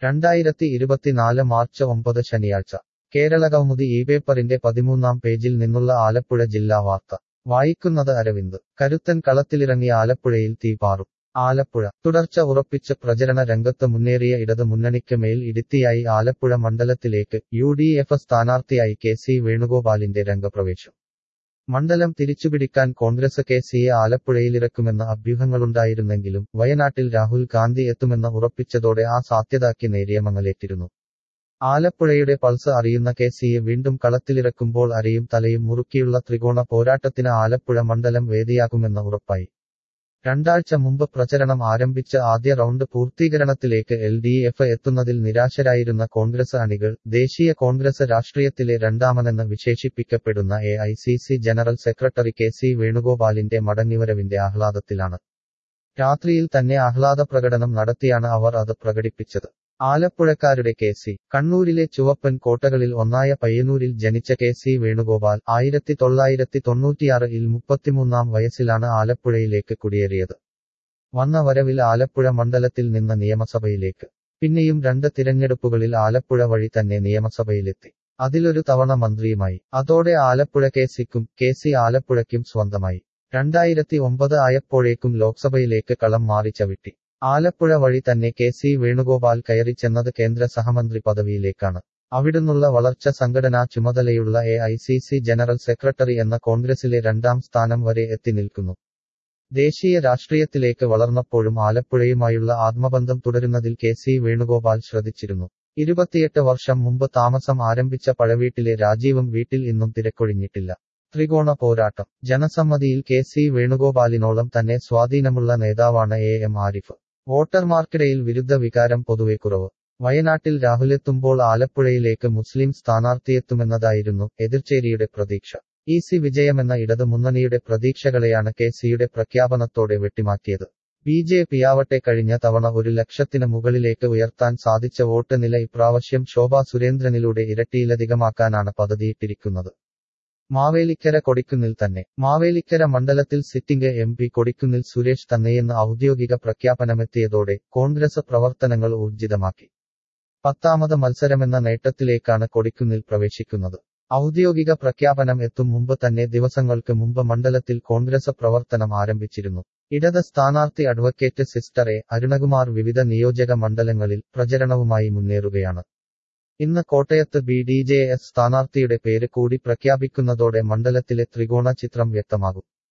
രണ്ടായിരത്തി ഇരുപത്തിനാല് മാർച്ച് ഒമ്പത് ശനിയാഴ്ച കേരളകൗമുദി ഈ പേപ്പറിന്റെ പതിമൂന്നാം പേജിൽ നിന്നുള്ള ആലപ്പുഴ ജില്ലാ വാർത്ത വായിക്കുന്നത് അരവിന്ദ് കരുത്തൻ കളത്തിലിറങ്ങിയ ആലപ്പുഴയിൽ തീപാറും ആലപ്പുഴ തുടർച്ച ഉറപ്പിച്ച് പ്രചരണ രംഗത്ത് മുന്നേറിയ ഇടത് മുന്നണിക്ക് മേൽ ഇടുത്തിയായി ആലപ്പുഴ മണ്ഡലത്തിലേക്ക് യു ഡി എഫ് സ്ഥാനാർത്ഥിയായി കെ സി വേണുഗോപാലിന്റെ രംഗപ്രവേശം മണ്ഡലം തിരിച്ചുപിടിക്കാൻ കോൺഗ്രസ് കെ സിയെ ആലപ്പുഴയിലിറക്കുമെന്ന അഭ്യൂഹങ്ങളുണ്ടായിരുന്നെങ്കിലും വയനാട്ടിൽ രാഹുൽ ഗാന്ധി എത്തുമെന്ന് ഉറപ്പിച്ചതോടെ ആ സാധ്യതയ്ക്ക് നേരിയ മങ്ങലേറ്റിരുന്നു ആലപ്പുഴയുടെ പൾസ് അറിയുന്ന കെ സിയെ വീണ്ടും കളത്തിലിറക്കുമ്പോൾ അരയും തലയും മുറുക്കിയുള്ള ത്രികോണ പോരാട്ടത്തിന് ആലപ്പുഴ മണ്ഡലം വേദിയാകുമെന്ന് ഉറപ്പായി രണ്ടാഴ്ച മുമ്പ് പ്രചരണം ആരംഭിച്ച ആദ്യ റൗണ്ട് പൂർത്തീകരണത്തിലേക്ക് എൽ ഡി എഫ് എത്തുന്നതിൽ നിരാശരായിരുന്ന കോൺഗ്രസ് അണികൾ ദേശീയ കോൺഗ്രസ് രാഷ്ട്രീയത്തിലെ രണ്ടാമനെന്ന് വിശേഷിപ്പിക്കപ്പെടുന്ന A I C C general secretary K C വേണുഗോപാലിന്റെ മടങ്ങിവരവിന്റെ ആഹ്ലാദത്തിലാണ് രാത്രിയിൽ തന്നെ ആഹ്ലാദ പ്രകടനം നടത്തിയാണ് അവർ അത് പ്രകടിപ്പിച്ചത് ആലപ്പുഴക്കാരുടെ കെ സി കണ്ണൂരിലെ ചുവപ്പൻ കോട്ടകളിൽ ഒന്നായ പയ്യന്നൂരിൽ ജനിച്ച കെ സി വേണുഗോപാൽ ആയിരത്തി തൊള്ളായിരത്തി തൊണ്ണൂറ്റിയാറിൽ മുപ്പത്തിമൂന്നാം വയസ്സിലാണ് ആലപ്പുഴയിലേക്ക് കുടിയേറിയത് വന്ന വരവിൽ ആലപ്പുഴ മണ്ഡലത്തിൽ നിന്ന് നിയമസഭയിലേക്ക് പിന്നെയും രണ്ട് തിരഞ്ഞെടുപ്പുകളിൽ ആലപ്പുഴ വഴി തന്നെ നിയമസഭയിലെത്തി അതിലൊരു തവണ മന്ത്രിയുമായി അതോടെ ആലപ്പുഴ കെ സിക്കും കെ സി ആലപ്പുഴയ്ക്കും സ്വന്തമായി രണ്ടായിരത്തി ഒമ്പത് ആയപ്പോഴേക്കും ലോക്സഭയിലേക്ക് കളം മാറി ചവിട്ടി ആലപ്പുഴ വഴി തന്നെ കെ സി വേണുഗോപാൽ കയറി ചെന്നത് കേന്ദ്ര സഹമന്ത്രി പദവിയിലേക്കാണ് അവിടുന്നുള്ള വളർച്ച സംഘടനാ ചുമതലയുള്ള A I C C general secretary എന്ന കോൺഗ്രസിലെ രണ്ടാം സ്ഥാനം വരെ എത്തി നിൽക്കുന്നു ദേശീയ രാഷ്ട്രീയത്തിലേക്ക് വളർന്നപ്പോഴും ആലപ്പുഴയുമായുള്ള ആത്മബന്ധം തുടരുന്നതിൽ കെ സി വേണുഗോപാൽ ശ്രദ്ധിച്ചിരുന്നു ഇരുപത്തിയെട്ട് വർഷം മുമ്പ് താമസം ആരംഭിച്ച പഴവീട്ടിലെ രാജീവും വീട്ടിൽ ഇന്നും തിരക്കൊഴിഞ്ഞിട്ടില്ല ത്രികോണ പോരാട്ടം ജനസമ്മതിയിൽ കെ സി വേണുഗോപാലിനോളം തന്നെ സ്വാധീനമുള്ള നേതാവാണ് എ എം ആരിഫ് വോട്ടർമാർക്കിടയിൽ വിരുദ്ധ വികാരം പൊതുവെ കുറവ് വയനാട്ടിൽ രാഹുലെത്തുമ്പോൾ ആലപ്പുഴയിലേക്ക് മുസ്ലിം സ്ഥാനാർത്ഥിയെത്തുമെന്നതായിരുന്നു എതിർച്ചേരിയുടെ പ്രതീക്ഷ ഇ സി വിജയമെന്ന ഇടത് മുന്നണിയുടെ പ്രതീക്ഷകളെയാണ് കെ സിയുടെ പ്രഖ്യാപനത്തോടെ വെട്ടിമാറ്റിയത് ബി ജെ പിയാവട്ടെ കഴിഞ്ഞ തവണ ഒരു ലക്ഷത്തിന് മുകളിലേക്ക് ഉയർത്താൻ സാധിച്ച വോട്ട് നില ഇപ്രാവശ്യം ശോഭാ സുരേന്ദ്രനിലൂടെ ഇരട്ടിയിലധികമാക്കാനാണ് പദ്ധതിയിട്ടിരിക്കുന്നത് മാവേലിക്കര കൊടിക്കുന്നിൽ തന്നെ മാവേലിക്കര മണ്ഡലത്തിൽ sitting M P Kodikunnil Suresh തന്നെയെന്ന് ഔദ്യോഗിക പ്രഖ്യാപനമെത്തിയതോടെ കോൺഗ്രസ് പ്രവർത്തനങ്ങൾ ഊർജിതമാക്കി പത്താമത് മത്സരമെന്ന നേട്ടത്തിലേക്കാണ് കൊടിക്കുന്നിൽ പ്രവേശിക്കുന്നത് ഔദ്യോഗിക പ്രഖ്യാപനം എത്തും മുമ്പ് തന്നെ ദിവസങ്ങൾക്ക് മുമ്പ് മണ്ഡലത്തിൽ കോൺഗ്രസ് പ്രവർത്തനം ആരംഭിച്ചിരുന്നു ഇടത് സ്ഥാനാർത്ഥി അഡ്വക്കേറ്റ് സിസ്റ്റർ എ അരുണകുമാർ വിവിധ നിയോജക മണ്ഡലങ്ങളിൽ പ്രചരണവുമായി മുന്നേറുകയാണ് ഇന്ന് കോട്ടയത്ത് ബി ഡി ജെ എസ് സ്ഥാനാർത്ഥിയുടെ പേര് കൂടി പ്രഖ്യാപിക്കുന്നതോടെ മണ്ഡലത്തിലെ ത്രികോണ ചിത്രം വ്യക്തമാകും